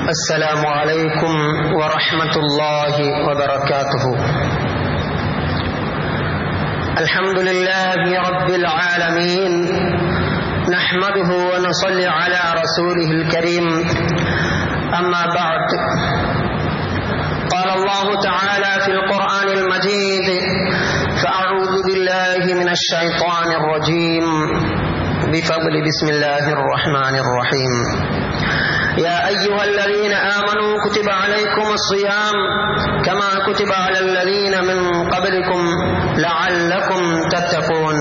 السلام عليكم ورحمة الله وبركاته الحمد لله رب العالمين نحمده ونصلي على رسوله الكريم أما بعد قال الله تعالى في القرآن المجيد فأعوذ بالله من الشيطان الرجيم بفضل بسم الله الرحمن الرحيم يا أيها الذين آمنوا كتب عليكم الصيام كما كتب على الذين من قبلكم لعلكم تتقون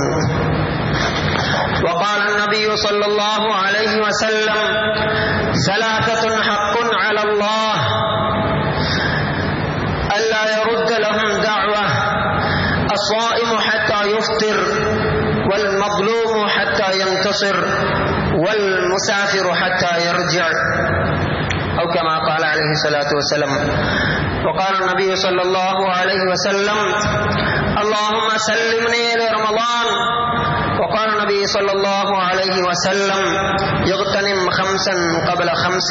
وقال النبي صلى الله عليه وسلم ثلاثة حق على الله ألا يرد لهم دعوة الصائم حتى يفطر والمظلوم حتى ينتصر والمسافر حتى يرجع أو كما قال عليه الصلاة والسلام وقال النبي صلى الله عليه وسلم اللهم سلمني لرمضان وقال النبي صلى الله عليه وسلم يغتنم خمسا قبل خمس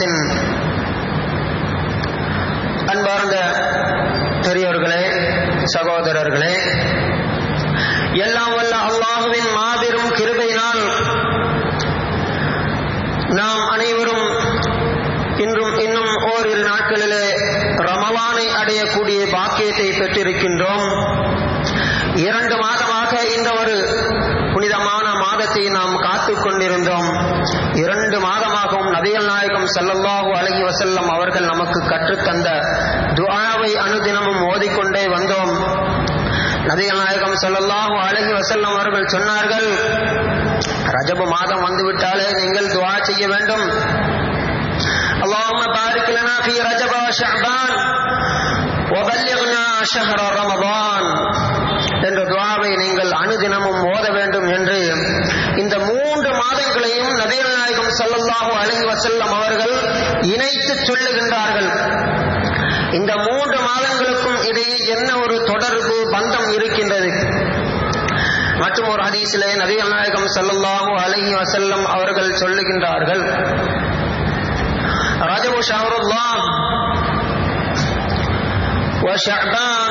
அன்பார்ந்த பெரியோர்களே சகோதரர்களே எல்லாம் வல்ல அல்லாஹுவின் மாபெரும் கிருபையினால் நாம் அனைவரும் இன்றும் இன்னும் ஓரிரு நாட்களிலே ரமலானை அடையக்கூடிய பாக்கியத்தை பெற்றிருக்கின்றோம் இரண்டு மாதமாக இந்த ஒரு புனிதமான மாதத்தை நாம் காத்து கொண்டிருந்தோம் இரண்டு மாதமாகவும் நபிகள் நாயகம் செல்லல்லாஹு அழகி வசல்லம் அவர்கள் நமக்கு கற்றுத்தந்த துஆவை அனுதினமும் ஓதிக்கொண்டே வந்தோம் நபிகள் நாயகம் செல்லல்லாஹு அழகி வசல்லம் அவர்கள் சொன்னார்கள் ரஜபு மாதம் வந்துவிட்டாலே நீங்கள் துவா செய்ய வேண்டும் اللهم بارك لنا في رجب وشعبان وبلغنا شهر رمضان என்ற துவாவை நீங்கள் அனுதினமும் ஓத வேண்டும் என்று இந்த மூன்று மாதங்களையும் நபிகள் நாயகம் சல்லல்லாஹு அலைஹி வஸல்லம் அவர்கள் இணைத்து சொல்லுகின்றார்கள் இந்த மூன்று மாதங்களுக்கும் இடையே என்ன ஒரு தொடர்பு பந்தம் இருக்கின்றது மற்றும் ஒரு ஹதீஸிலே நபிகள் நாயகம் சல்லல்லாஹு அலைஹி வஸல்லம் அவர்கள் சொல்லுகின்றார்கள் ரஜபு ஷஹருல்லாஹ் وشعبان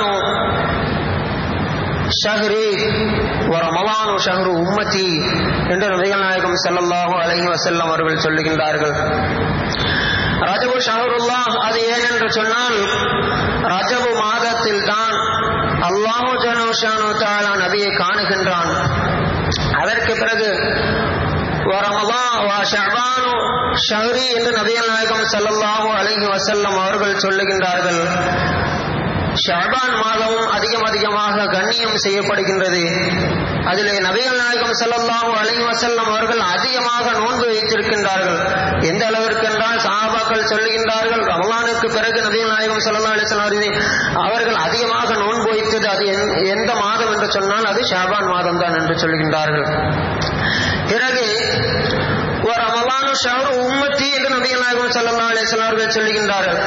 ஷஹ்ரி ரமலானு ஷஹ்ரு உம்மதி என்று நபிகள் நாயகம் ஸல்லல்லாஹு அலைஹி வஸல்லம் அவர்கள் சொல்லுகின்றார்கள் ரஜபு ஷஹருல்லாஹ் அது ஏன் என்று சொன்னால் ரஜபு மாதத்தில் தான் அல்லாஹு ஜனூஷானு தாலா நபியை காணுகின்றான் அதற்கு பிறகு ஷஹரி என்று நபிகள் நாயகம் ஸல்லல்லாஹு அலைஹி வஸல்லம் அவர்கள் சொல்லுகின்றார்கள் ஷாபான் மாதமும் அதிகம் அதிகமாக கண்ணியம் செய்யப்படுகின்றது அதிலே நபிகள் நாயகம் செல்லல்லாஹு அலைஹி வசல்லம் அவர்கள் அதிகமாக நோன்பு வைத்திருக்கின்றார்கள் எந்த அளவிற்கு என்றால் சாபாக்கள் சொல்லுகின்றார்கள் ரமலானுக்கு பிறகு நபிகள் நாயகம் செல்லல்லா அலிஸ்லாம் அவர்கள் அதிகமாக நோன்பு வைத்தது அது எந்த மாதம் என்று சொன்னால் அது ஷாபான் மாதம் தான் என்று சொல்லுகின்றார்கள் பிறகு ஒரு ரமலானு ஷஹரு உம்மத்தி என்று நபிகள் நாயகம் செல்லல்லா அலிஸ்லாம் அவர்கள் சொல்லுகின்றார்கள்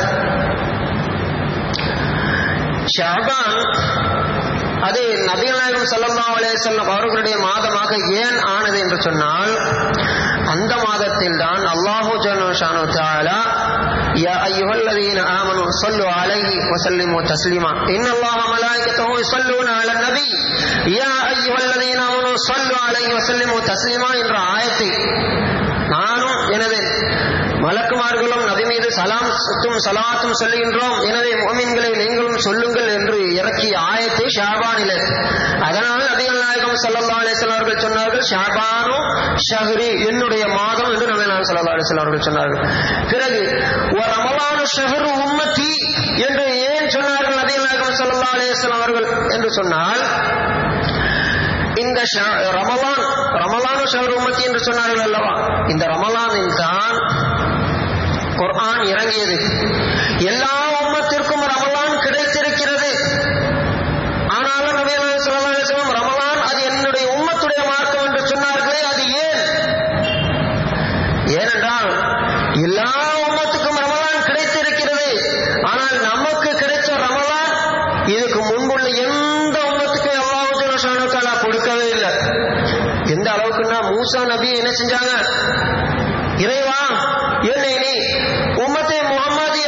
ஷாபான் அது நபிகள் நாயகம் சல்லா அலேசல்லம் அவர்களுடைய மாதமாக ஏன் ஆனது என்று சொன்னால் அந்த மாதத்தில் தான் அல்லாஹு ஜனு தாலா يا أيها الذين آمنوا صلوا عليه وسلموا تسليما إن الله ملائكته يصلون على النبي يا أيها الذين آمنوا صلوا عليه وسلموا تسليما என்ற ஆயத்தை நானும் எனது மலக்குமார்களும் நபி மீது சலாம் சலாத்தும் சொல்லுகின்றோம் எனவே மோமின்களை நீங்களும் சொல்லுங்கள் என்று இறக்கிய ஆயத்தை ஷாபானில அதனால் நபிகள் நாயகம் சல்லா அலிஸ்லாம் அவர்கள் சொன்னார்கள் ஷாபானு ஷஹரி என்னுடைய மாதம் என்று நபி நாயகம் சல்லா அலிஸ்லாம் அவர்கள் சொன்னார்கள் பிறகு ஒரு ரமலானு ஷஹரு உம்மத்தி என்று ஏன் சொன்னார்கள் நபிகள் நாயகம் சல்லா அலிஸ்லாம் அவர்கள் என்று சொன்னால் இந்த ரமலான் ரமலானு ஷஹர் உம்மத்தி என்று சொன்னார்கள் அல்லவா இந்த ரமலானில் தான் குர்ஆன் இறங்கியது எல்லா உம்மத்திற்கும் ரமலான் கிடைத்திருக்கிறது ஆனாலும் நபிகள் சொல்லலாம் ரமலான் அது என்னுடைய உம்மத்துடைய மார்க்கம் என்று சொன்னார்களே அது ஏன் ஏனென்றால் எல்லா உம்மத்துக்கும் ரமலான் கிடைத்திருக்கிறது ஆனால் நமக்கு கிடைச்ச ரமலான் இதுக்கு முன்புள்ள எந்த உம்மத்துக்கும் அல்லாஹு கொடுக்கவே இல்லை எந்த அளவுக்குன்னா மூசா நபி என்ன செஞ்சாங்க இறைவா என்னை நீ உம்மத்தை முகமது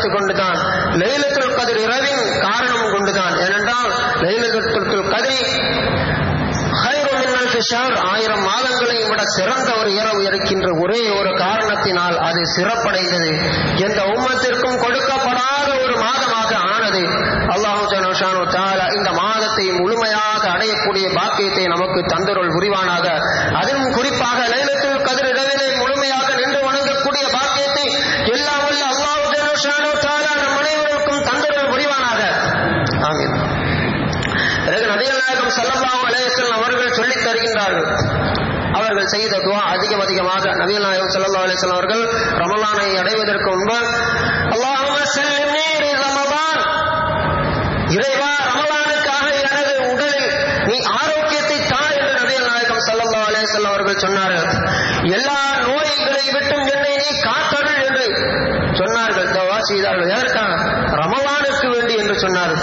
காரணத்தை கொண்டுதான் லைலத்துல் கதிர் இரவின் காரணம் கொண்டுதான் ஏனென்றால் லைலத்துல் கதிரி ஆயிரம் மாதங்களை விட சிறந்த ஒரு இரவு இருக்கின்ற ஒரே ஒரு காரணத்தினால் அது சிறப்படைந்தது எந்த உம்மத்திற்கும் கொடுக்கப்படாத ஒரு மாதமாக ஆனது அல்லாஹு ஜனோஷானு தாலா இந்த மாதத்தை முழுமையாக அடையக்கூடிய பாக்கியத்தை நமக்கு தந்தருள் புரிவானாக அதிலும் குறிப்பாக லைலத்துல் கதிர் இரவிலே முழுமையாக நின்று வணங்கக்கூடிய பாக்கியத்தை எல்லாம் உள்ள அல்லாஹு ஜனோஷானு தாலா நம் அனைவருக்கும் தந்தருள் புரிவானாக ஆமீன் பிறகு நபிகள் நாயகம் சல்லல்லாஹு அலைஹிஸ்ஸலாம் அவர்கள் சொல்லித் தருகின்றார்கள் அவர்கள் செய்த துவா அதிகம் அதிகமாக நபிகள் நாயகம் சல்லல்லாஹு அலைஹிஸ்ஸலாம் அவர்கள் ரமலானை அடைவதற்கு முன்பு அல்லாஹும்ம சல்லிம்னி ரமலான் இறைவா ரமலானுக்காக எனது உடலில் நீ ஆரோக்கியத்தை தா என்று நபிகள் நாயகம் சல்லல்லாஹு அலைஹிஸ்ஸலாம் அவர்கள் சொன்னார்கள் எல்லா நோய்களை விட்டும் என்னை நீ காத்தருள் என்று சொன்னார்கள் துவா செய்தார்கள் எதற்காக ரமலானுக்கு வேண்டி என்று சொன்னார்கள்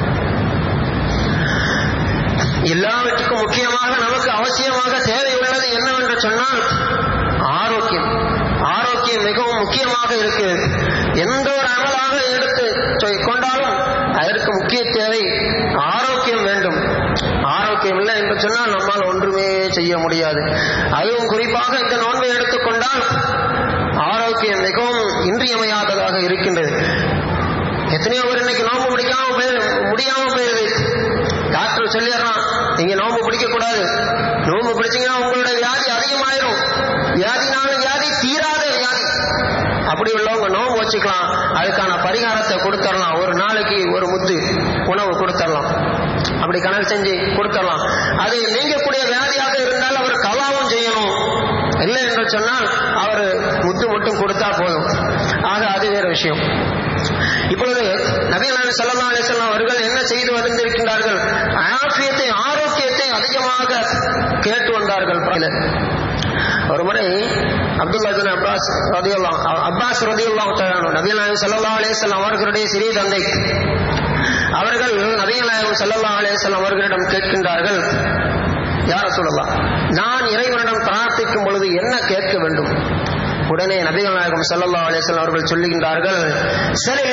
எல்லாவற்றுக்கும் முக்கியமாக நமக்கு அவசியமாக தேவை உள்ளது என்னவென்று சொன்னால் ஆரோக்கியம் ஆரோக்கியம் மிகவும் முக்கியமாக இருக்கிறது எந்த ஒரு அமலாக எடுத்து கொண்டாலும் அதற்கு முக்கிய தேவை ஆரோக்கியம் வேண்டும் ஆரோக்கியம் இல்லை என்று சொன்னால் நம்மால் ஒன்றுமே செய்ய முடியாது அதுவும் குறிப்பாக இந்த நோன்பை எடுத்துக்கொண்டால் ஆரோக்கியம் மிகவும் இன்றியமையாததாக இருக்கின்றது எத்தனையோ பேர் இன்னைக்கு நோன்பு முடிக்காம போயிரு முடியாம போயிருது டாக்டர் சொல்லிடுறான் நீங்க நோன்பு பிடிக்க கூடாது நோன்பு பிடிச்சீங்கன்னா உங்களோட வியாதி அதிகமாயிரும் வியாதினாலும் வியாதி தீராத வியாதி அப்படி உள்ளவங்க நோன்பு வச்சுக்கலாம் அதுக்கான பரிகாரத்தை கொடுத்துடலாம் ஒரு நாளைக்கு ஒரு முத்து உணவு கொடுத்துடலாம் அப்படி கணக்கு செஞ்சு கொடுத்துடலாம் அது நீங்கக்கூடிய வியாதியாக இருந்தால் அவர் கலாவும் செய்யணும் இல்லை என்று சொன்னால் அவர் முத்து மட்டும் கொடுத்தா போதும் ஆக அது வேற விஷயம் இப்பொழுது நபிகள் சல்லா அலிசல்லாம் அவர்கள் என்ன செய்து வந்திருக்கின்றார்கள் ஆபியத்தை ஆரோக்கியத்தை அதிகமாக கேட்டு வந்தார்கள் பலர் ஒரு முறை அப்துல்லா பின் அப்பாஸ் ரதியுல்லாம் அப்பாஸ் ரதியுல்லாம் நபிகள் நாயகம் சல்லா அலிசல்லாம் அவர்களுடைய சிறிய தந்தை அவர்கள் நபிகள் நாயகம் சல்லா அலிசல்லாம் அவர்களிடம் கேட்கின்றார்கள் யார சொல்லலாம் நான் இறைவனிடம் பிரார்த்திக்கும் பொழுது என்ன கேட்க வேண்டும் உடனே நபிகள் நாயகம் சல்லா அலிஸ்லாம் அவர்கள் சொல்லுகின்றார்கள் சரி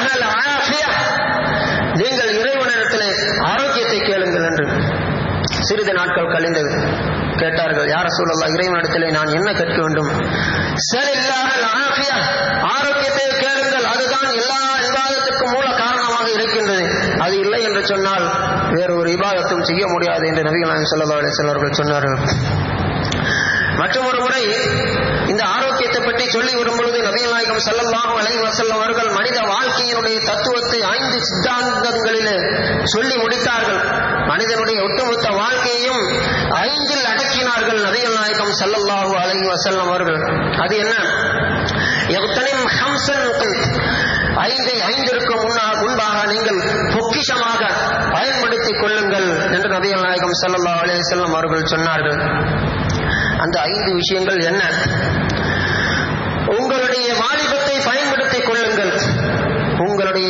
நீங்கள் இறைவனிடத்தில் ஆரோக்கியத்தை கேளுங்கள் என்று சிறிது நாட்கள் கழிந்தது கேட்டார்கள் யார சூழல்லா இறைவனிடத்திலே நான் என்ன கேட்க வேண்டும் சரி ஆரோக்கியத்தை கேளுங்கள் அதுதான் எல்லா விவாதத்திற்கும் மூல காரணமாக இருக்கின்றது அது இல்லை என்று சொன்னால் வேறு ஒரு விவாதத்தும் செய்ய முடியாது என்று நபிகள் நாயகம் சல்லா அலிஸ்லாம் அவர்கள் சொன்னார்கள் மற்றும் ஒரு முறை இந்த ஆரோக்கியத்தை பற்றி சொல்லி வரும்பொழுது நபிகள் நாயகம் சல்லல்லாஹு அலைஹி வஸல்லம் அவர்கள் மனித வாழ்க்கையினுடைய தத்துவத்தை ஐந்து சித்தாந்தங்களிலே சொல்லி முடித்தார்கள் மனிதனுடைய ஒட்டுமொத்த வாழ்க்கையையும் ஐந்தில் அடக்கினார்கள் நபிகள் நாயகம் சல்லல்லாஹு அலைஹி வஸல்லம் அவர்கள் அது என்ன எத்தனையும் ஹம்சன் ஐந்தை ஐந்திற்கு முன்னா முன்பாக நீங்கள் பொக்கிஷமாக பயன்படுத்திக் கொள்ளுங்கள் என்று நபிகள் நாயகம் சல்லல்லாஹு அலைஹி வஸல்லம் அவர்கள் சொன்னார்கள் அந்த ஐந்து விஷயங்கள் என்ன உங்களுடைய வாலிபத்தை பயன்படுத்திக் கொள்ளுங்கள் உங்களுடைய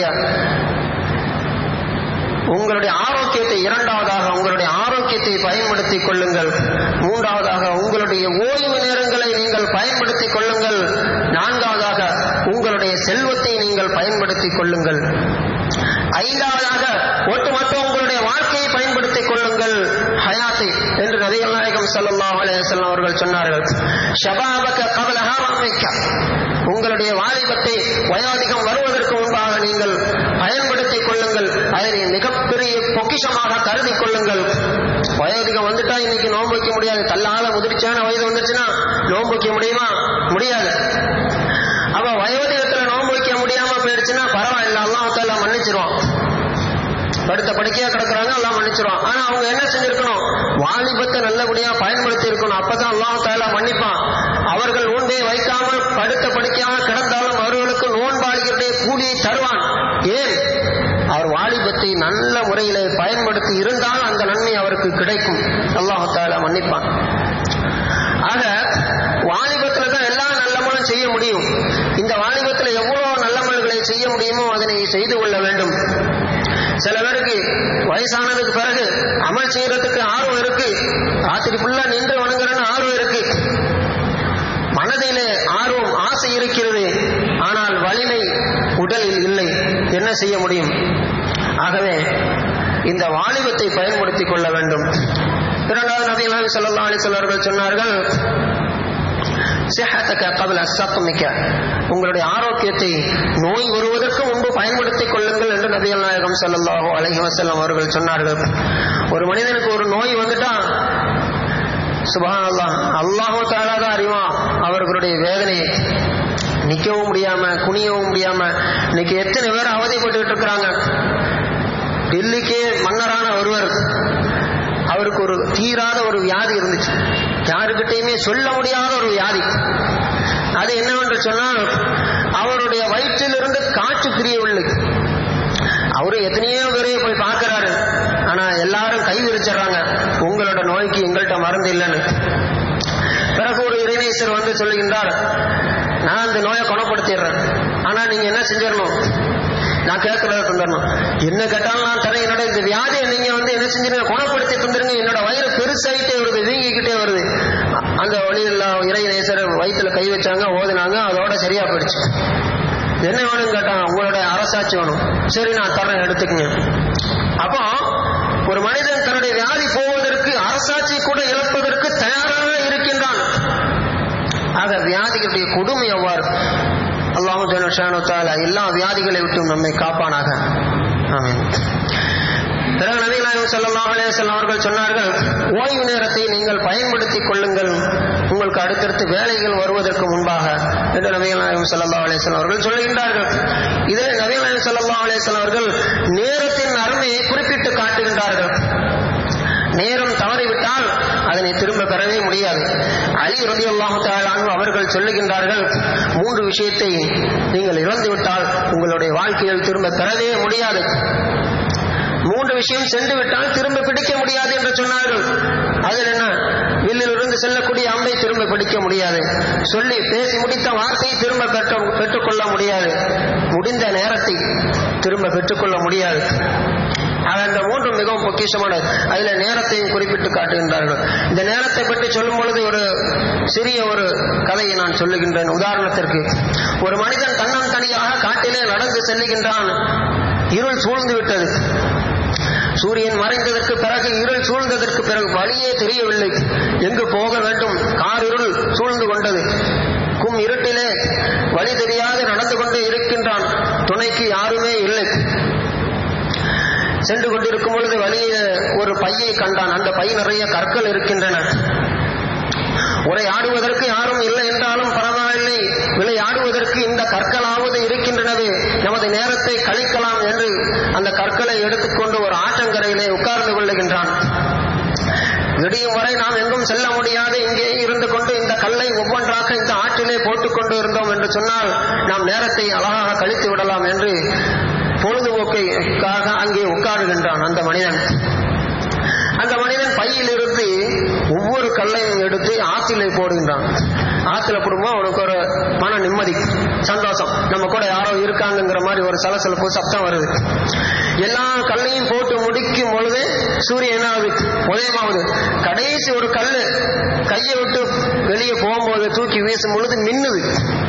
உங்களுடைய ஆரோக்கியத்தை இரண்டாவதாக உங்களுடைய ஆரோக்கியத்தை பயன்படுத்திக் கொள்ளுங்கள் மூன்றாவதாக உங்களுடைய ஓய்வு நேரங்களை நீங்கள் பயன்படுத்திக் கொள்ளுங்கள் நான்காவதாக உங்களுடைய செல்வத்தை நீங்கள் பயன்படுத்திக் கொள்ளுங்கள் ஐந்தாவதாக ஒட்டுமொத்த உங்களுடைய வாழ்க்கையை பயன்படுத்திக் கொள்ளுங்கள் ஹயாத்தை என்று நபிகள் நாயகம் சல்லாஹ் அலையம் அவர்கள் சொன்னார்கள் ஷபாபக கபல உங்களுடைய வாலிபத்தை வயோதிகம் வருவதற்கு முன்பாக நீங்கள் பயன்படுத்திக் கொள்ளுங்கள் அதனை மிகப்பெரிய பொக்கிஷமாக கருதி கொள்ளுங்கள் வயோதிகம் வந்துட்டா இன்னைக்கு நோன்பு வைக்க முடியாது தள்ளால முதிர்ச்சியான வயது வந்துருச்சுன்னா நோன்பு வைக்க முடியுமா முடியாது அப்ப வயோதிகத்துல நோன்பு வைக்க முடியாம போயிடுச்சுன்னா பரவாயில்ல அல்லாஹால மன்னிச்சிருவான் படுத்த படுக்கையா கிடக்குறாங்க எல்லாம் மன்னிச்சிருவான் ஆனா அவங்க என்ன செஞ்சிருக்கணும் வாலிபத்தை நல்லபடியா பயன்படுத்தி இருக்கணும் அப்பதான் அல்லாஹ் தாலா மன்னிப்பான் அவர்கள் நோன்பை வைக்காமல் படுத்த படுக்கையாக கிடந்தாலும் அவர்களுக்கு நோன்பாளிகளுடைய கூலியை தருவான் ஏன் அவர் வாலிபத்தை நல்ல முறையிலே பயன்படுத்தி இருந்தால் அந்த நன்மை அவருக்கு கிடைக்கும் அல்லாஹ் தாலா மன்னிப்பான் ஆக வாலிபத்துல தான் எல்லா நல்லமலும் செய்ய முடியும் இந்த வாலிபத்துல எவ்வளவு நல்லமல்களை செய்ய முடியுமோ அதனை செய்து கொள்ள வேண்டும் சில பேருக்கு வயசானதுக்கு பிறகு அமல் செய்யறதுக்கு ஆர்வம் இருக்கு ராத்திரி ஃபுல்லா நின்று வணங்குறன்னு ஆர்வம் இருக்கு மனதிலே ஆர்வம் ஆசை இருக்கிறது ஆனால் வலிமை உடலில் செய்ய முடியும் ஆகவே இந்த வாலிபத்தை பயன்படுத்திக் கொள்ள வேண்டும் இரண்டாவது நபி அல்லாஹ் ஸல்லல்லாஹு அலைஹி வஸல்லம் அவர்கள் சொன்னார்கள் சிஹத்தக கபல சத்தமிக்க உங்களுடைய ஆரோக்கியத்தை நோய் வருவதற்கு முன்பு பயன்படுத்திக் கொள்ளுங்கள் என்று நபிகள் நாயகம் ஸல்லல்லாஹு அலைஹி வஸல்லம் அவர்கள் சொன்னார்கள் ஒரு மனிதனுக்கு ஒரு நோய் வந்துட்டா சுபஹான் அல்லாஹ் அல்லாஹு தாலா தான் அறிவான் அவர்களுடைய வேதனையை நிக்கவும் முடியாம குனியவும் முடியாம இன்னைக்கு எத்தனை பேர் அவதிப்பட்டு இருக்கிறாங்க டெல்லிக்கே மன்னரான ஒருவர் அவருக்கு ஒரு தீராத ஒரு வியாதி இருந்துச்சு யாருக்கிட்டையுமே சொல்ல முடியாத ஒரு வியாதி அது என்னவென்று சொன்னால் அவருடைய வயிற்றிலிருந்து காற்று பிரியவில்லை அவரு எத்தனையோ பேரையே போய் பார்க்கிறாரு ஆனா எல்லாரும் கை விரிச்சிடுறாங்க உங்களோட நோய்க்கு எங்கள்கிட்ட மருந்து இல்லைன்னு பிறகு ஒரு இறைநேசர் வந்து சொல்லுகின்றார் நான் அந்த நோயை குணப்படுத்திடுறேன் ஆனா நீங்க என்ன செஞ்சிடணும் நான் கேட்கறத தந்துடணும் என்ன கேட்டாலும் நான் தரேன் என்னோட இந்த வியாதியை நீங்க வந்து என்ன செஞ்சிருங்க குணப்படுத்தி தந்துருங்க என்னோட வயிறு பெருசாயிட்டே வருது வீங்கிக்கிட்டே வருது அந்த வழியில் இறை நேசர் வயிற்றுல கை வச்சாங்க ஓதுனாங்க அதோட சரியா போயிடுச்சு என்ன வேணும்னு கேட்டாங்க உங்களோட அரசாட்சி வேணும் சரி நான் தரேன் எடுத்துக்கங்க அப்போ ஒரு மனிதன் தன்னுடைய வியாதி போவதற்கு அரசாட்சி கூட இழப்பதற்கு தயாராக இருக்கின்றான் ஆக வியாதிகளுடைய கொடுமை எவ்வாறு அல்லாஹு ஜனஷானு தாலா எல்லா வியாதிகளை விட்டும் நம்மை காப்பானாக ஆமென் பிறகு நபிகளாயும் ஸல்லல்லாஹு அலைஹி வஸல்லம் அவர்கள் சொன்னார்கள் ஓய்வு நேரத்தை நீங்கள் பயன்படுத்திக் கொள்ளுங்கள் உங்களுக்கு அடுத்தடுத்து வேலைகள் வருவதற்கு முன்பாக என்று நபிகளாயும் ஸல்லல்லாஹு அலைஹி வஸல்லம் அவர்கள் சொல்லுகின்றார்கள் இதே நபிகளாயும் ஸல்லல்லாஹு அலைஹி வஸல்லம் அவர்கள் நேரத்தின் அருமையை குறிப்பிட்டு காட்டுகின்றார்கள் நேரம் தவறிவிட்டால் அதனை திரும்ப பெறவே முடியாது அலி ரதி அல்லாஹு அவர்கள் சொல்லுகின்றார்கள் மூன்று விஷயத்தை நீங்கள் இழந்துவிட்டால் உங்களுடைய வாழ்க்கையில் திரும்ப பெறவே முடியாது மூன்று விஷயம் சென்று விட்டால் திரும்ப பிடிக்க முடியாது என்று சொன்னார்கள் அதில் என்ன வில்லில் இருந்து செல்லக்கூடிய அம்பை திரும்ப பிடிக்க முடியாது சொல்லி பேசி முடித்த வார்த்தையை திரும்ப பெற்ற பெற்றுக்கொள்ள முடியாது முடிந்த நேரத்தை திரும்ப பெற்றுக்கொள்ள முடியாது ஆக இந்த மூன்றும் மிகவும் பொக்கிஷமானது அதுல நேரத்தையும் குறிப்பிட்டு காட்டுகின்றார்கள் இந்த நேரத்தை பற்றி சொல்லும் பொழுது ஒரு சிறிய ஒரு கதையை நான் சொல்லுகின்றேன் உதாரணத்திற்கு ஒரு மனிதன் தன்னன் தனியாக காட்டிலே நடந்து செல்லுகின்றான் இருள் சூழ்ந்து விட்டது சூரியன் மறைந்ததற்கு பிறகு இருள் சூழ்ந்ததற்கு பிறகு வழியே தெரியவில்லை எங்கு போக வேண்டும் காரிருள் சூழ்ந்து கொண்டது கும் இருட்டிலே வழி தெரியாது நடந்து கொண்டு இருக்கின்றான் துணைக்கு யாருமே இல்லை சென்று கொண்டிருக்கும் பொழுது வழியே ஒரு பையை கண்டான் அந்த பை நிறைய கற்கள் இருக்கின்றன உரையாடுவதற்கு யாரும் இல்லை என்றாலும் பரவாயில்லை விளையாடுவதற்கு இந்த கற்களாவது இருக்கின்றனவே நமது நேரத்தை கழிக்கலாம் என்று அந்த கற்களை எடுத்துக்கொண்டு ஒரு ஆற்றங்கரையிலே உட்கார்ந்து கொள்ளுகின்றான் விடியும் வரை நாம் எங்கும் செல்ல முடியாது இங்கே இருந்து கொண்டு இந்த கல்லை ஒவ்வொன்றாக இந்த ஆற்றிலே போட்டுக்கொண்டு இருந்தோம் என்று சொன்னால் நாம் நேரத்தை அழகாக கழித்து விடலாம் என்று பொழுதுபோக்கைக்காக அங்கே உட்காருகின்றான் அந்த மனிதன் அந்த மனிதன் பையில் இருந்து ஒவ்வொரு கல்லையும் எடுத்து ஆற்றிலே போடுகின்றான் ஆத்துல போடும்போது அவனுக்கு ஒரு மன நிம்மதி சந்தோஷம் நம்ம கூட யாரோ இருக்காங்கங்கிற மாதிரி ஒரு சலசலப்பு சப்தம் வருது எல்லா கல்லையும் போட்டு முடிக்கும் பொழுது சூரியன் என்ன ஆகுது உதயமாகுது கடைசி ஒரு கல்லு கையை விட்டு வெளியே போகும்போது தூக்கி வீசும் பொழுது மின்னுது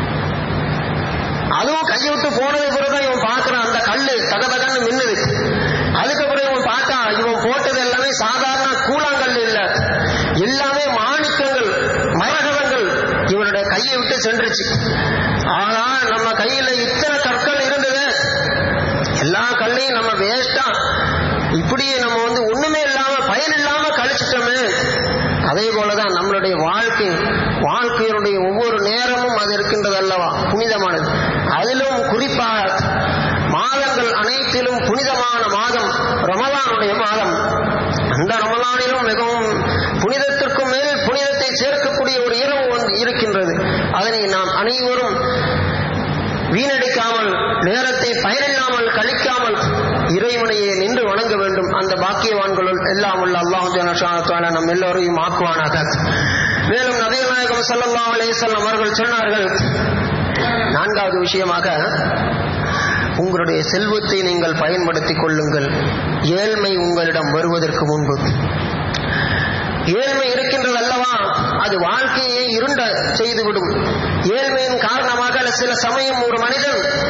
அதுவும் கையை விட்டு போனது பிறகுதான் இவன் பார்க்கறான் அந்த கல்லு தகதகன்னு மின்னுது அதுக்கப்புறம் இவன் பார்த்தா இவன் போட்டது எல்லாமே சாதாரண கூழாங்கல் இல்ல எல்லாமே மாணிக்கங்கள் மரகதங்கள் இவனுடைய கையை விட்டு சென்றுச்சு ஆனா நம்ம கையில இத்தனை கற்கள் இருந்தது எல்லா கல்லையும் நம்ம வேஸ்டா இப்படியே நம்ம வந்து ஒண்ணுமே இல்லாம பயன் இல்லாம கழிச்சிட்டோமே அதே போலதான் நம்மளுடைய வாழ்க்கை வாழ்க்கையினுடைய ஒவ்வொரு நேரமும் அது இருக்கின்றது அல்லவா புனிதமானது அதிலும் குறிப்பாக மாதங்கள் அனைத்திலும் புனிதமான மாதம் ரமலானுடைய மாதம் அந்த ரமலானிலும் மிகவும் புனிதத்திற்கும் மேல் புனிதத்தை சேர்க்கக்கூடிய ஒரு இரவு வந்து இருக்கின்றது அதனை நாம் அனைவரும் வீணடிக்காமல் நேரத்தை பயனில்லாமல் கழிக்காமல் இறைவனையே நின்று வணங்க வேண்டும் அந்த பாக்கியவான்களுள் எல்லாம் உள்ள அல்லாஹு நம் எல்லோரையும் ஆக்குவானாக மேலும் நபிநாயகம் ஸல்லல்லாஹு அலைஹி வஸல்லம் அவர்கள் சொன்னார்கள் நான்காவது விஷயமாக உங்களுடைய செல்வத்தை நீங்கள் பயன்படுத்திக் கொள்ளுங்கள் ஏழ்மை உங்களிடம் வருவதற்கு முன்பு ஏழ்மை இருக்கின்றது அல்லவா அது வாழ்க்கையை இருண்ட செய்துவிடும் ஏழ்மையின் காரணமாக சில சமயம் ஒரு மனிதன்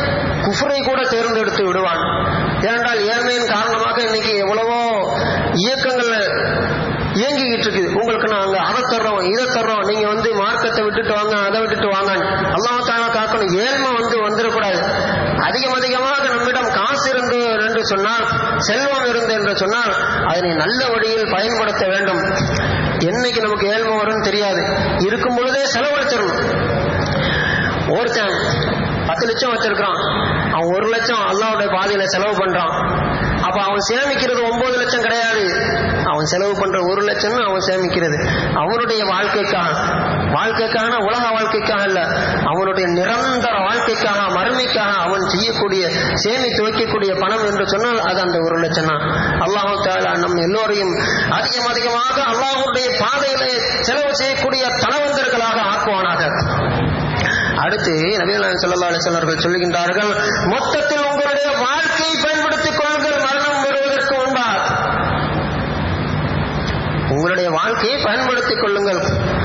குஃபரை கூட தேர்ந்தெடுத்து விடுவான் ஏனென்றால் ஏழ்மையின் காரணமாக இன்னைக்கு எவ்வளவோ இயக்கங்கள் இயங்கிக்கிட்டு இருக்குது உங்களுக்கு நாங்க அதை தர்றோம் இதை தர்றோம் நீங்க வந்து மார்க்கத்தை விட்டுட்டு வாங்க அதை விட்டுட்டு வாங்க அல்லாஹ் தானா காக்கணும் ஏழ்மை வந்து வந்துடக்கூடாது அதிகம் அதிகமாக நம்மிடம் காசு இருந்து என்று சொன்னால் செல்வம் இருந்து என்று சொன்னால் அதனை நல்ல வழியில் பயன்படுத்த வேண்டும் என்னைக்கு நமக்கு ஏழ்மை வரும்னு தெரியாது இருக்கும் பொழுதே செலவழிச்சிடணும் ஒருத்தன் பத்து லட்சம் வச்சிருக்கான் அவன் ஒரு லட்சம் அல்லாவுடைய பாதையில செலவு பண்றான் அப்ப அவன் சேமிக்கிறது ஒன்பது லட்சம் கிடையாது அவன் செலவு பண்ற ஒரு லட்சம் அவன் சேமிக்கிறது அவனுடைய வாழ்க்கைக்காக வாழ்க்கைக்கான உலக வாழ்க்கைக்காக அல்ல அவனுடைய நிரந்தர வாழ்க்கைக்காக மறுமைக்காக அவன் செய்யக்கூடிய சேமித்து வைக்கக்கூடிய பணம் என்று சொன்னால் அது அந்த ஒரு லட்சம் தான் அல்லாஹு தாலா நம் எல்லோரையும் அதிகம் அதிகமாக அல்லாஹுடைய பாதையிலே செலவு செய்யக்கூடிய தனவந்தர்களாக ஆக்குவானாக அடுத்து நபீலான் சல்லா அலிஸ்லாம் அவர்கள் சொல்லுகின்றார்கள் மொத்தத்தில் உங்களுடைய வாழ்க்கையை பயன்படுத்திக் கொள்ளுங்கள் மரணம் வருவதற்கு முன்பாக உங்களுடைய வாழ்க்கையை பயன்படுத்திக் கொள்ளுங்கள்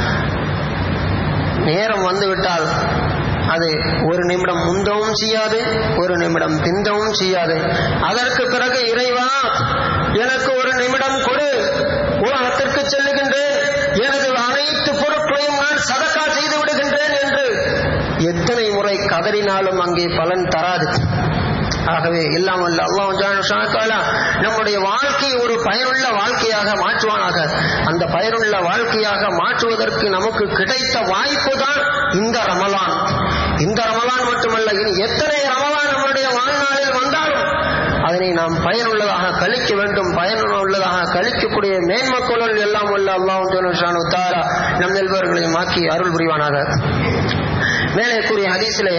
நேரம் வந்துவிட்டால் அது ஒரு நிமிடம் முந்தவும் செய்யாது ஒரு நிமிடம் பிந்தவும் செய்யாது அதற்கு பிறகு இறைவா எனக்கு ஒரு நிமிடம் கொடு உலகத்திற்கு செல்லுகின்றேன் எனது அனைத்து பொருட்களையும் நான் சதக்கா செய்து விடுகின்றேன் என்று எத்தனை முறை கதறினாலும் அங்கே பலன் தராது ஆகவே இல்லாமல் அல்லாஹ் நம்முடைய வாழ்க்கை ஒரு பயனுள்ள வாழ்க்கையாக மாற்றுவானாக அந்த பயனுள்ள வாழ்க்கையாக மாற்றுவதற்கு நமக்கு கிடைத்த வாய்ப்பு தான் இந்த ரமலான் இந்த ரமலான் மட்டுமல்ல இனி எத்தனை ரமலான் நம்முடைய வாழ்நாளில் வந்தாலும் அதனை நாம் பயனுள்ளதாக கழிக்க வேண்டும் பயனுள்ளதாக கழிக்கக்கூடிய மேன்மக்களுள் எல்லாம் உள்ள அல்லாஹ் தாரா நம் நெல்வர்களையும் ஆக்கி அருள் புரிவானாக மேலே கூறிய ஹதீஸிலே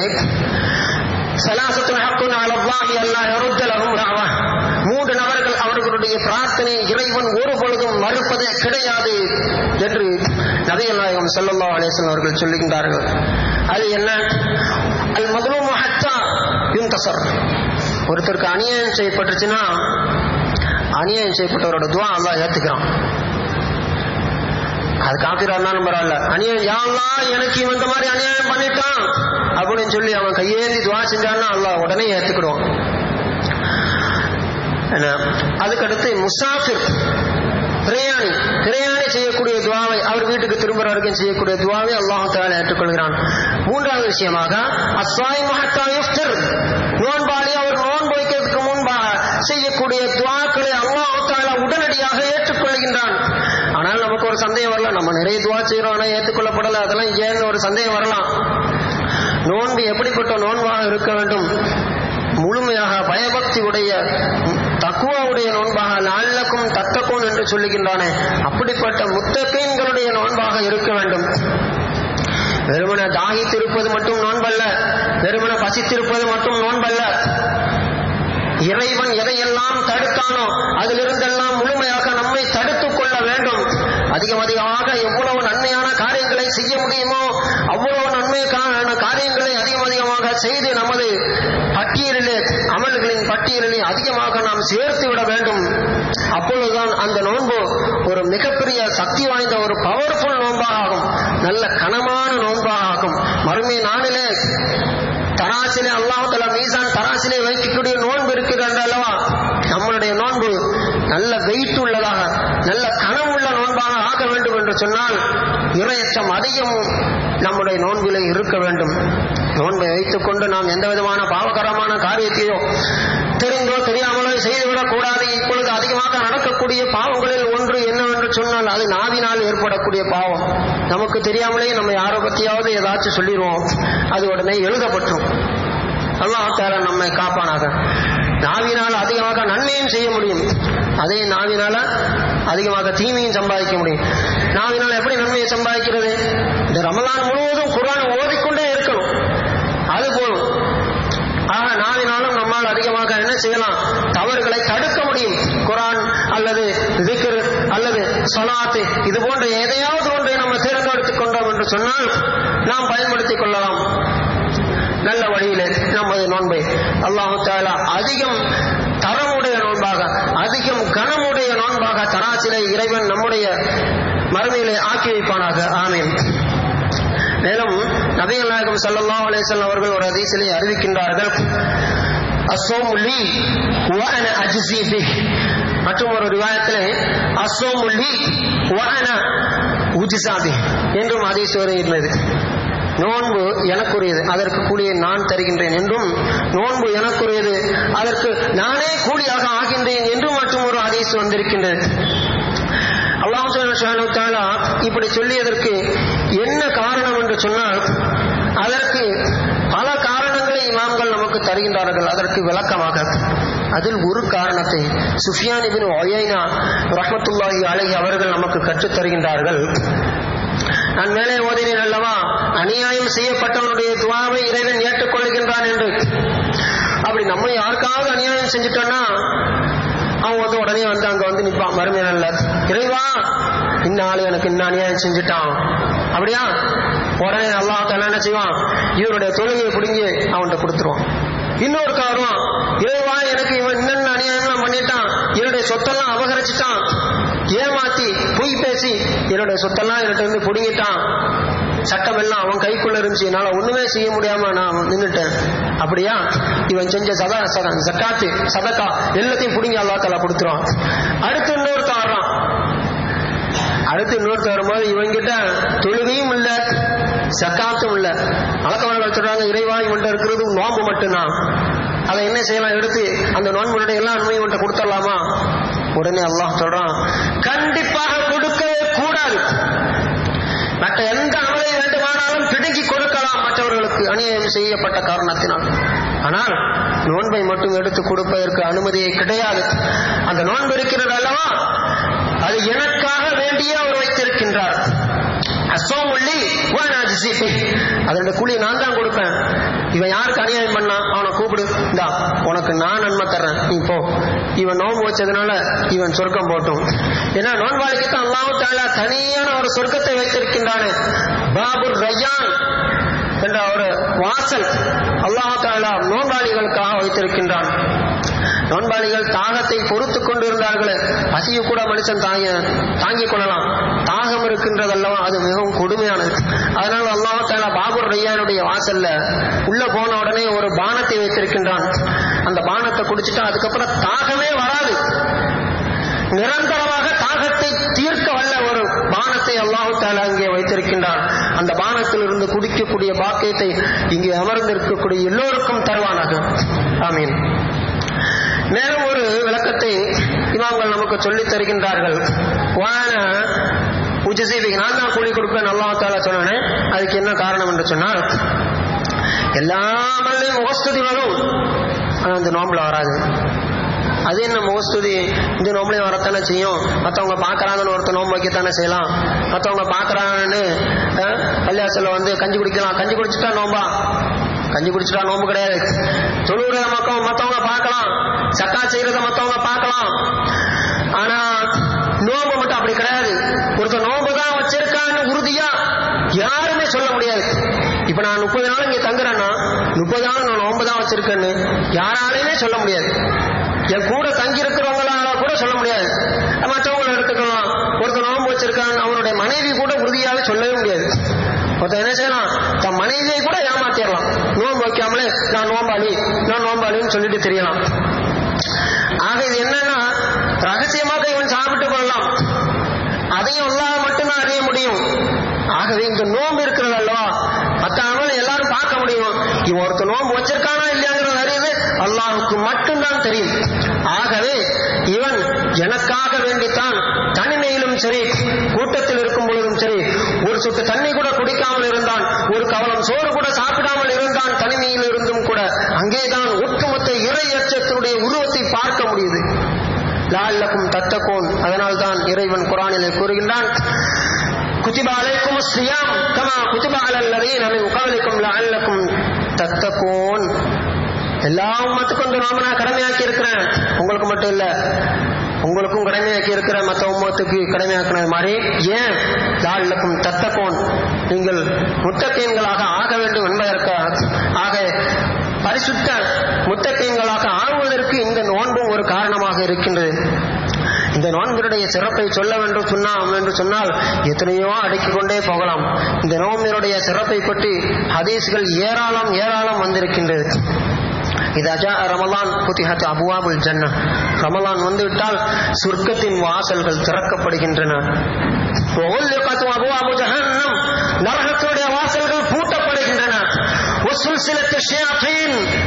மூன்று நபர்கள் அவர்களுடைய பிரார்த்தனை இறைவன் ஒரு பொழுதும் மறுப்பதே கிடையாது என்று நபிகள் நாயகம் செல்லல்லா அலேசன் அவர்கள் சொல்லுகின்றார்கள் அது என்ன அல் மதுலும் யுந்தசர் ஒருத்தருக்கு அநியாயம் செய்யப்பட்டுச்சுன்னா அநியாயம் செய்யப்பட்டவரோட துவா அல்லா ஏத்துக்கிறான் அது காப்பிரா இருந்தாலும் பரவாயில்ல அநியாயம் யாரெல்லாம் எனக்கு இவன் இந்த மாதிரி அநியாயம் பண்ணிட்டான் அப்படின்னு சொல்லி அவன் கையேந்தி துவா செஞ்சான்னா அல்லாஹ் உடனே ஏத்துக்கிடுவான் அதுக்கடுத்து முசாஃபிர் பிரயாணி பிரயாணி செய்யக்கூடிய துவாவை அவர் வீட்டுக்கு திரும்புற வரைக்கும் செய்யக்கூடிய துவாவை அல்லாஹு தாலா ஏற்றுக்கொள்கிறான் மூன்றாவது விஷயமாக அஸ்வாய் மஹத்தா யுஃப்திர் நோன்பாளி அவர் நோன்பு வைக்கிறதுக்கு முன்பாக செய்யக்கூடிய துவாக்களை அல்லாஹு தாலா உடனடியாக ஏற்றுக்கொள்கின்றான் ஆனால் நமக்கு ஒரு சந்தேகம் வரலாம் நம்ம நிறைய துவா செய்யறோம் ஆனா ஏற்றுக்கொள்ளப்படல அதெல்லாம் ஏன்னு ஒரு சந்தேகம் வரலாம் நோன்பு எப்படிப்பட்ட நோன்பாக இருக்க வேண்டும் முழுமையாக பயபக்தி உடைய தக்குவாவுடைய நோன்பாக நாளக்கும் தத்தக்கும் என்று சொல்லுகின்றானே அப்படிப்பட்ட முத்தப்பீன்களுடைய நோன்பாக இருக்க வேண்டும் வெறுமன தாகித்திருப்பது மட்டும் நோன்பல்ல வெறுமன பசித்திருப்பது மட்டும் நோன்பல்ல இறைவன் எதையெல்லாம் தடுத்தானோ அதிலிருந்தெல்லாம் முழுமையாக நம்மை தடுத்துக் கொள்ள வேண்டும் அதிகம் அதிகமாக எவ்வளவு நன்மையான காரியங்களை செய்ய முடியுமோ அவ்வளவு நன்மைக்கான காரியங்களை அதிகம் அதிகமாக செய்து நமது பட்டியலிலே அமல்களின் பட்டியலிலே அதிகமாக நாம் சேர்த்து விட வேண்டும் அப்பொழுதுதான் அந்த நோன்பு ஒரு மிகப்பெரிய சக்தி வாய்ந்த ஒரு பவர்ஃபுல் நோன்பாக ஆகும் நல்ல கனமான நோன்பாக ஆகும் மறுமை நாளிலே தராசிலே அல்லாஹால மீசான் தராசிலே வைக்கக்கூடிய நோன்பு இருக்கிறது அல்லவா நம்மளுடைய நோன்பு நல்ல வெயிட் உள்ளதாக நல்ல கனம் உள்ள நோன்பாக ஆக வேண்டும் என்று சொன்னால் இரையச்சம் அதிகம் நம்முடைய நோன்பிலே இருக்க வேண்டும் நோன்பை வைத்துக் கொண்டு நாம் எந்த விதமான பாவகரமான காரியத்தையோ தெரிந்தோ தெரியாமலோ செய்துவிடக் கூடாது இப்பொழுது அதிகமாக நடக்கக்கூடிய பாவங்களில் ஒன்று என்னவென்று சொன்னால் அது நாவினால் ஏற்படக்கூடிய பாவம் நமக்கு தெரியாமலே நம்ம யாரை பத்தியாவது ஏதாச்சும் சொல்லிடுவோம் அது உடனே எழுதப்பட்டுரும் அல்லாஹால நம்மை காப்பானாக நாவினால் அதிகமாக நன்மையும் செய்ய முடியும் அதே நாவினால அதிகமாக தீமையும் சம்பாதிக்க முடியும் நாவினால் எப்படி நன்மையை சம்பாதிக்கிறது இந்த ரமலான் முழுவதும் குரான் ஓதிக்கொண்டே இருக்கணும் அது போலும் ஆக நாவினாலும் நம்மால் அதிகமாக என்ன செய்யலாம் தவறுகளை தடுக்க முடியும் குரான் அல்லது திக்ர் அல்லது சொலாத்து இது போன்ற எதையாவது ஒன்றை நம்ம தேர்ந்தெடுத்துக் கொண்டோம் என்று சொன்னால் நாம் பயன்படுத்திக் கொள்ளலாம் நல்ல வழியிலே நமது நோன்பை அல்லாஹு தாலா அதிகம் தரமுடைய நோன்பாக அதிகம் கனமுடைய நோன்பாக தராசிலே இறைவன் நம்முடைய மறுமையிலே ஆக்கி வைப்பானாக ஆமீன் மேலும் நபிகள் நாயகம் சல்லா அலேசன் அவர்கள் ஒரு அதிசலை அறிவிக்கின்றார்கள் அசோமுல்லி வஅன அஜ்ஸி பிஹ் மற்றும் ஒரு ரிவாயத்திலே அசோமுல்லி வஅன உஜ்ஸா பிஹ் என்றும் ஹதீஸ் வருகிறது நோன்பு எனக்குரியது அதற்கு கூலியை நான் தருகின்றேன் என்றும் நோன்பு எனக்குரியது அதற்கு நானே கூலியாக ஆகின்றேன் என்றும் மற்றும் ஒரு ஹதீஸ் வந்திருக்கின்றது அல்லாஹு தாலா இப்படி சொல்லியதற்கு என்ன காரணம் என்று சொன்னால் அதற்கு பல காரணங்களை இமாம்கள் நமக்கு தருகின்றார்கள் அதற்கு விளக்கமாக அதில் ஒரு காரணத்தை சுஃபியான் இபின் ஒயைனா ரஹமத்துல்லாஹி அலைஹி அவர்கள் நமக்கு கற்றுத் தருகின்றார்கள் நான் மேலே ஓதினேன் அல்லவா அநியாயம் செய்யப்பட்டவனுடைய துவாவை இறைவன் ஏற்றுக்கொள்கின்றான் என்று அப்படி நம்ம யாருக்காவது அநியாயம் செஞ்சுட்டோம்னா அவன் வந்து உடனே வந்து அங்க வந்து நிற்பான் மறுமையான நல்ல இறைவா இந்த ஆளு எனக்கு இன்னும் அநியாயம் செஞ்சுட்டான் அப்படியா உடனே அல்லாஹ் என்ன செய்வான் இவருடைய தொழுகையை பிடுங்கி அவன்கிட்ட கொடுத்துருவான் இன்னொரு காரணம் இறைவா எனக்கு இவன் என்னென்ன அநியாயம் பண்ணிட்டான் என்னுடைய சொத்தெல்லாம் அபகரிச்சுட்டான் ஏமாத்தி பொய் பேசி என்னுடைய சொத்தெல்லாம் என்கிட்ட இருந்து பிடுங்கிட்டான் சட்டம் எல்லாம் அவன் கைக்குள்ள இருந்துச்சு என்னால ஒண்ணுமே செய்ய முடியாம நான் நின்னுட்டேன் அப்படியா இவன் செஞ்ச சதா சதா சக்காத்து சதக்கா எல்லாத்தையும் பிடிங்கி அல்லா தலா கொடுத்துருவான் அடுத்து இன்னொருத்த வர்றான் அடுத்து இன்னொருத்த வரும்போது இவங்கிட்ட தொழுகையும் இல்ல சக்காத்தும் இல்ல வழக்கமாக சொல்றாங்க இறைவா இவன்கிட்ட இருக்கிறது நோம்பு மட்டும்தான் அதை என்ன செய்யலாம் எடுத்து அந்த நோன்புடைய எல்லா நன்மையும் இவன்கிட்ட கொடுத்துடலாமா உடனே அல்லாஹ் சொல்றான் கண்டிப்பாக கொடுக்கவே கூடாது மற்ற எந்த அமலை வேண்டுமானாலும் பிடுங்கி கொடுக்கலாம் மற்றவர்களுக்கு அநியாயம் செய்யப்பட்ட காரணத்தினால் ஆனால் நோன்பை மட்டும் எடுத்து கொடுப்பதற்கு அனுமதியே கிடையாது அந்த நோன்பு இருக்கிறது அல்லவா அது எனக்காக வேண்டியே அவர் வைத்திருக்கின்றார் அசோமுள்ளி அதனுடைய கூலி நான் தான் கொடுப்பேன் இவன் யாருக்கு அநியாயம் பண்ணா அவனை கூப்பிடு இந்தா உனக்கு நான் நன்மை தர்றேன் நீ போ இவன் நோன்பு வச்சதுனால இவன் சொர்க்கம் போட்டும் ஏன்னா நோன்பாளிக்கு தான் அல்லாஹு தாலா தனியான ஒரு சொர்க்கத்தை வைத்திருக்கின்றானே பாபுர் ரயான் என்ற ஒரு வாசல் அல்லாஹு தாலா நோன்பாளிகளுக்காக வைத்திருக்கின்றான் நோன்பாளிகள் தாகத்தை பொறுத்து கொண்டு இருந்தார்களே பசியை கூட மனுஷன் தாங்க தாங்கிக் கொள்ளலாம் தாகம் இருக்கின்றதல்லவா அது மிகவும் கொடுமையானது அதனால அல்லாஹ் தாலா பாபுர் ரையானுடைய வாசல்ல உள்ள போன உடனே ஒரு பானத்தை வைத்திருக்கின்றான் அந்த பானத்தை குடிச்சிட்டா அதுக்கப்புறம் தாகமே வராது நிரந்தரமாக தாகத்தை தீர்க்க வல்ல ஒரு பானத்தை அல்லாஹு தாலா இங்கே வைத்திருக்கின்றான் அந்த பானத்தில் இருந்து குடிக்கக்கூடிய பாக்கியத்தை இங்கே அமர்ந்திருக்கக்கூடிய எல்லோருக்கும் தருவானாக ஆமீன் மேலும் ஒரு விளக்கத்தை இமாம்கள் நமக்கு சொல்லித் தருகின்றார்கள் வான உஜசீபிக்கு நான் தான் கூலி கொடுப்பேன் அல்லாஹ் தாலா சொன்னேன் அதுக்கு என்ன காரணம் என்று சொன்னால் எல்லா மல்லையும் முகஸ்துதி வரும் ஆனால் அந்த நோம்புல வராது அது என்ன முகஸ்துதி இந்த நோம்புலையும் வரத்தானே செய்யும் மற்றவங்க பார்க்கறாங்கன்னு ஒருத்தர் நோம்பு வைக்கத்தானே செய்யலாம் மற்றவங்க பார்க்கறாங்கன்னு பள்ளியாசல வந்து கஞ்சி குடிக்கலாம் கஞ்சி குடிச்சிட்டா நோம்பா கஞ்சி குடிச்சிட்டா நோம்பு கிடையாது தொழுகிற மக்கள் மற்றவங்க பார்க்கலாம் சக்கா செய்யறத மற்றவங்க பார்க்கலாம் ஆனா நோம்பு மட்டும் அப்படி கிடையாது ஒருத்தர் நோம்பு தான் வச்சிருக்கான்னு உறுதியா யாருமே சொல்ல முடியாது இப்ப நான் முப்பது நாள் இங்க தங்குறேன்னா முப்பது நாள் நான் நோம்பு தான் வச்சிருக்கேன்னு யாராலையுமே சொல்ல முடியாது என் கூட தங்கி இருக்கிறவங்களால கூட சொல்ல முடியாது மற்றவங்களை எடுத்துக்கலாம் ஒருத்தர் நோம்பு வச்சிருக்கான் அவனுடைய மனைவி கூட உறுதியாக சொல்லவே முடியாது ஒருத்தர் என்ன செய்யலாம் தன் மனைவியை கூட ஏமாத்திடலாம் நோன்பு வைக்காமலே நான் நோம்பாளி நான் நோம்பாளின்னு சொல்லிட்டு தெரியலாம் ஆக இது என்னன்னா ரகசியமாக இவன் சாப்பிட்டு கொள்ளலாம் அதையும் அல்லாஹ் மட்டும்தான் அறிய முடியும் ஆகவே இந்த நோன்பு இருக்கிறது அல்லவா மற்ற அமலை எல்லாரும் பார்க்க முடியும் இவன் ஒருத்தர் நோன்பு வச்சிருக்கானா இல்லையாங்கிறது அறிவு அல்லாஹுக்கு மட்டும்தான் தெரியும் ஆகவே இவன் எனக்காக வேண்டித்தான் தனிமையிலும் சரி கூட்டத்தில் இருக்கும் பொழுதும் சரி ஒரு சொட்டு தண்ணி கூட குடிக்காமல் இருந்தான் ஒரு கவலம் சோறு கூட சாப்பிடாமல் இருந்தான் தனிமையில் இருந்தும் கூட அங்கேதான் ஒட்டுமொத்த இறை அச்சத்தினுடைய உருவத்தை பார்க்க முடியுது லால்லக்கும் தத்தக்கோன் அதனால்தான் இறைவன் குரானிலே கூறுகின்றான் குதிப அலைக்கும் சியாம் கமா குதிப அலல்லதீன மின் கபலிக்கும் லஅல்லக்கும் தத்தகூன் எல்லா உம்மத்துக்கும் இந்த நோம்பு நான் கடமையாக்கி இருக்கிறேன் உங்களுக்கு மட்டும் இல்ல உங்களுக்கும் கடமையாக்கி இருக்கிற மற்ற உம்மத்துக்கு கடமையாக்கினது மாதிரி ஏன் லால்லக்கும் தத்தகோன் நீங்கள் முத்தகீன்களாக ஆக வேண்டும் என்பதற்காக ஆக பரிசுத்த முத்தகீன்களாக ஆகுவதற்கு இந்த நோன்பும் ஒரு காரணமாக இருக்கின்றது இந்த நோன்பினுடைய சிறப்பை சொல்ல வேண்டும் சொன்னாம் என்று சொன்னால் எத்தனையோ அடுக்கிக் கொண்டே போகலாம் இந்த நோம்பினுடைய சிறப்பை பற்றி ஹதீஸ்கள் ஏராளம் ஏராளம் வந்திருக்கின்றது இதா ஜா ரமலான் புத்திஹத் அபுவாபுல் ஜன்னா ரமலான் வந்து விட்டால் சொர்க்கத்தின் வாசல்கள் திறக்கப்படுகின்றன وغلقت أبواب جهنم நரகத்துடைய வாசல்கள் பூட்டப்படுகின்றன وسلسلة الشياطين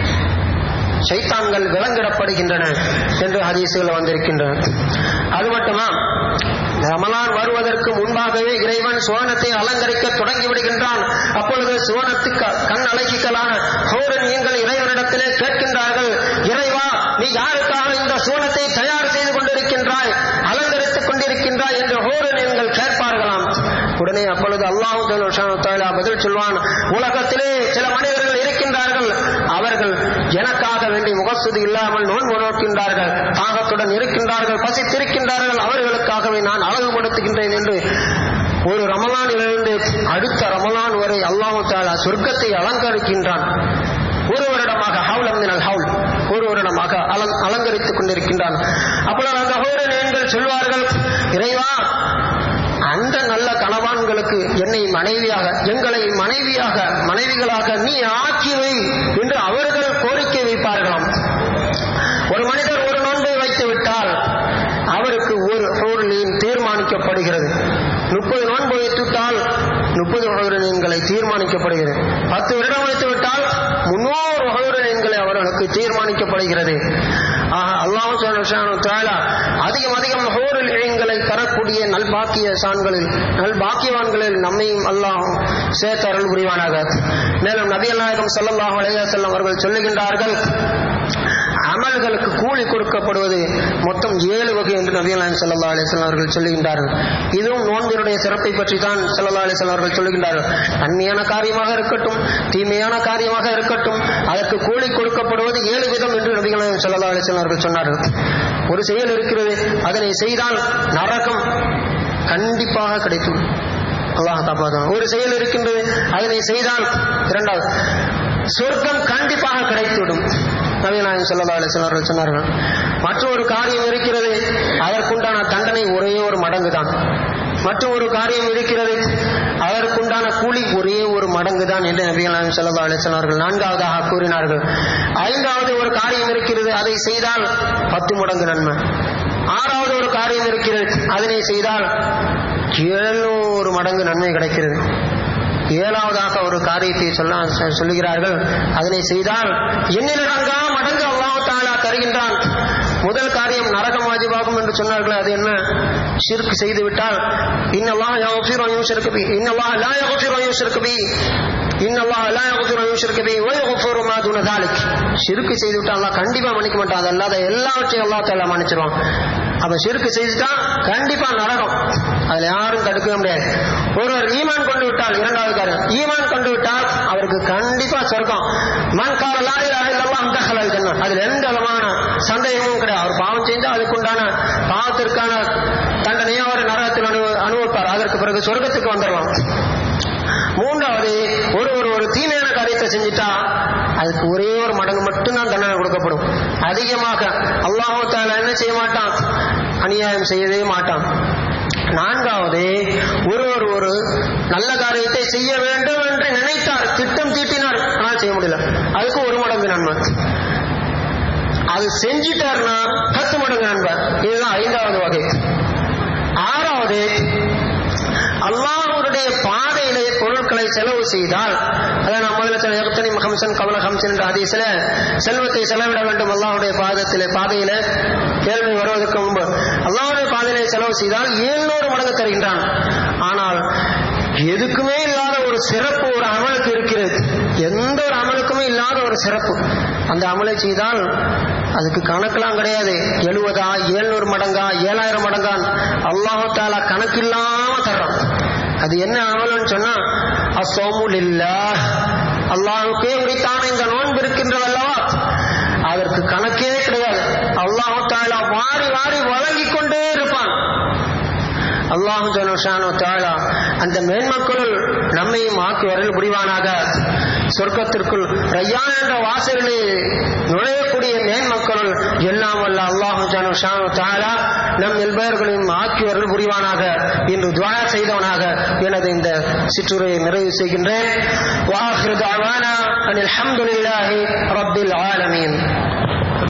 சைத்தான்கள் விலங்கிடப்படுகின்றன என்று ஹதீசுகள் வந்திருக்கின்றன அது மட்டுமா ரமலான் வருவதற்கு முன்பாகவே இறைவன் சுவனத்தை அலங்கரிக்க தொடங்கி விடுகின்றான் அப்பொழுது சுவனத்துக்கு கண் அழகிக்கலான ஹோரணியங்கள் இறைவனிடத்திலே கேட்கின்றார்கள் இறைவா நீ யாருக்காக இந்த சுவனத்தை தயார் செய்து கொண்டிருக்கின்றாய் அலங்கரித்துக் கொண்டிருக்கின்றாய் என்று ஹோரணியங்கள் கேட்பார்களாம் உடனே அப்பொழுது அல்லாஹு பதில் சொல்வான் உலகத்திலே சில மனிதர்கள் இருக்கின்றார்கள் அவர்கள் எனக்காக வேண்டி முகஸ்துதி இல்லாமல் நோன்பு நோக்கின்றார்கள் தாகத்துடன் இருக்கின்றார்கள் பசித்திருக்கின்றார்கள் அவர்களுக்காகவே நான் அழகுபடுத்துகின்றேன் என்று ஒரு ரமலானிலிருந்து அடுத்த ரமலான் வரை அல்லாஹு தாலா சொர்க்கத்தை அலங்கரிக்கின்றான் ஒரு வருடமாக ஹவுல் அம்தினல் ஹவுல் ஒரு வருடமாக அலங் அலங்கரித்துக் கொண்டிருக்கின்றான் அப்பொழுது அந்த ஹோரணியங்கள் சொல்வார்கள் இறைவா அந்த நல்ல கணவான்களுக்கு என்னை மனைவியாக எங்களை மனைவியாக மனைவிகளாக நீ ஆக்கி வை என்று அவர்கள் கோரிக்கை வைப்பார்களாம் ஒரு மனிதர் ஒரு நோன்பை வைத்து விட்டால் அவருக்கு ஒரு ஹோர்லீன் தீர்மானிக்கப்படுகிறது முப்பது நோன்பு வைத்துவிட்டால் முப்பது ஹோரணியன்களை தீர்மானிக்கப்படுகிறது பத்து வருடம் வைத்து விட்டால் முன்னூறு ஹோரணியன்களை அவர்களுக்கு தீர்மானிக்கப்படுகிறது ஆக அல்லாஹ் அதிகம் அதிகம் ஹோரில் இழங்களை தரக்கூடிய நல்பாக்கிய சான்களில் நல்பாக்கியவான்களில் நம்மையும் அல்லாஹ் சேர்த்து அருள் புரிவானாக மேலும் நபி நாயகம் சல்லாஹ் அலையாசல்லம் அவர்கள் சொல்லுகின்றார்கள் அமல்களுக்கு கூலி கொடுக்கப்படுவது மொத்தம் ஏழு வகை என்று நபிகள் நாயகம் சல்லா அலிஸ்லாம் அவர்கள் சொல்லுகின்றார்கள் இதுவும் நோன்பினுடைய சிறப்பை பற்றி தான் சல்லா அலிஸ்லாம் அவர்கள் சொல்லுகின்றார்கள் நன்மையான காரியமாக இருக்கட்டும் தீமையான காரியமாக இருக்கட்டும் அதற்கு கூலி கொடுக்கப்படுவது ஏழு விதம் என்று நபிகள் நாயகம் சல்லா அலிஸ்லாம் அவர்கள் சொன்னார்கள் ஒரு செயல் இருக்கிறது அதனை செய்தால் நரகம் கண்டிப்பாக கிடைக்கும் அல்லாஹ் காப்பாற்ற ஒரு செயல் இருக்கின்றது அதனை செய்தால் இரண்டாவது சொர்க்கம் கண்டிப்பாக கிடைத்துவிடும் நவீனாயன் சொல்லா அலிஸ்வர்கள் சொன்னார்கள் மற்றொரு காரியம் இருக்கிறது அதற்குண்டான தண்டனை ஒரே ஒரு மடங்கு தான் மற்றும் ஒரு காரியம் இருக்கிறது அதற்குண்டான கூலி ஒரே ஒரு மடங்கு தான் என்று நபிகள் நாயம் சல்லா அலிஸ்லாம் அவர்கள் நான்காவதாக கூறினார்கள் ஐந்தாவது ஒரு காரியம் இருக்கிறது அதை செய்தால் பத்து மடங்கு நன்மை ஆறாவது ஒரு காரியம் இருக்கிறது அதனை செய்தால் எழுநூறு மடங்கு நன்மை கிடைக்கிறது ஏழாவதாக ஒரு காரியத்தை சொல்ல சொல்லுகிறார்கள் அதனை செய்தால் எண்ணிலடங்கா மடங்கு அல்லாஹ் தாலா தருகின்றான் முதல் காரியம் நரகம் வாஜிபாகும் என்று சொன்னார்கள் அது என்ன ஷிர்க் செய்து விட்டால் இன்னல்லாஹ் யக்ஃபிரு யுஷ்ரிகு பி இன்னல்லாஹ் லா யக்ஃபிரு யுஷ்ரிகு பி இன்னல்லாஹ் லா யக்ஃபிரு யுஷ்ரிகு பி வ யக்ஃபிரு மா துன ذلك ஷிர்க் செய்து விட்டால் அல்லாஹ் கண்டிப்பா மன்னிக்க மாட்டான் அது அல்லாத எல்லாவற்றையும் அல்லாஹ் தஆலா மன்னிச்சிருவான் அப்ப ஷிர்க் செஞ்சுட்டா கண்டிப்பா நரகம் அதுல யாரும் தடுக்கவே முடியாது ஒருவர் ஈமான் கொண்டு விட்டால் இரண்டாவது காரியம் ஈமான் கொண்டு விட்டால் அவருக்கு கண்டிப்பா சொர்க்கம் மண் கால லாயிலாக இல்லல்லாம் தகவல் ஜன்னா அதுல எந்த விதமான சந்தேகமும் கிடையாது அவர் பாவம் செஞ்சா அதுக்குண்டான பாவத்திற்கான தண்டனையை அவர் நரகத்தில் அனு அனுபவிப்பார் அதற்கு பிறகு சொர்க்கத்துக்கு வந்துடலாம் மூன்றாவது ஒரு ஒரு ஒரு தீமையான காரியத்தை செஞ்சுட்டா அதுக்கு ஒரே ஒரு மடங்கு மட்டும்தான் தண்டனை கொடுக்கப்படும் அதிகமாக அல்லாஹோ தால என்ன செய்ய மாட்டான் அநியாயம் செய்யவே மாட்டான் நான்காவது ஒரு ஒரு ஒரு நல்ல காரியத்தை செய்ய வேண்டும் என்று நினைத்தார் திட்டம் தீட்டினார் ஆனால் செய்ய முடியல அதுக்கு ஒரு மடங்கு நன்மை அது செஞ்சிட்டார்னா பத்து மடங்கு நன்மை இதுதான் ஐந்தாவது வகை ஆறாவது அல்லாஹருடைய பாதையிலே பொருட்களை செலவு செய்தால் அதான் நான் முதல்ல சொன்ன எத்தனை ஹம்சன் கவல ஹம்சன் என்ற அதிசல செல்வத்தை செலவிட வேண்டும் அல்லாஹுடைய பாதத்திலே பாதையில கேள்வி வருவதற்கு முன்பு அல்லாஹுடைய பாதையிலே செலவு செய்தால் ஏழ்நூறு மடங்கு தருகின்றான் ஆனால் எதுக்குமே இல்லாத ஒரு சிறப்பு ஒரு அமலுக்கு இருக்கிறது எந்த ஒரு அமலுக்குமே இல்லாத ஒரு சிறப்பு அந்த அமலை செய்தால் அதுக்கு கணக்கெல்லாம் கிடையாது எழுபதா ஏழ்நூறு மடங்கா ஏழாயிரம் மடங்கான் அல்லாஹு தாலா கணக்கு இல்லாம தர்றான் அது என்ன அமல்னு சொன்னா அசோமுல் இல்லா அல்லாஹுக்கே உரித்தான இந்த நோன்பு இருக்கின்றதல்லவா அதற்கு கணக்கே கிடையாது அல்லாஹு தாலா வாரி வாரி வழங்கிக் கொண்டே இருப்பான் அல்லாஹு ஜனுஷானு தாலா அந்த மேன்மக்களுள் நம்மையும் ஆக்கி வரல் புரிவானாக சொர்க்கத்திற்குள் ரய்யான் என்ற வாசலிலே நுழையக்கூடிய மேன்மக்களுள் எல்லாம் வல்ல அல்லாஹு ஜானு ஷானு தாலா நம் எல்பேர்களையும் ஆக்கியவர்கள் புரிவானாக என்று துவா செய்தவனாக எனது இந்த சிற்றுரையை நிறைவு செய்கின்றேன் வாஹிரு தாவானா அனில் அல்ஹம்துலில்லாஹி ரப்பில் ஆலமீன்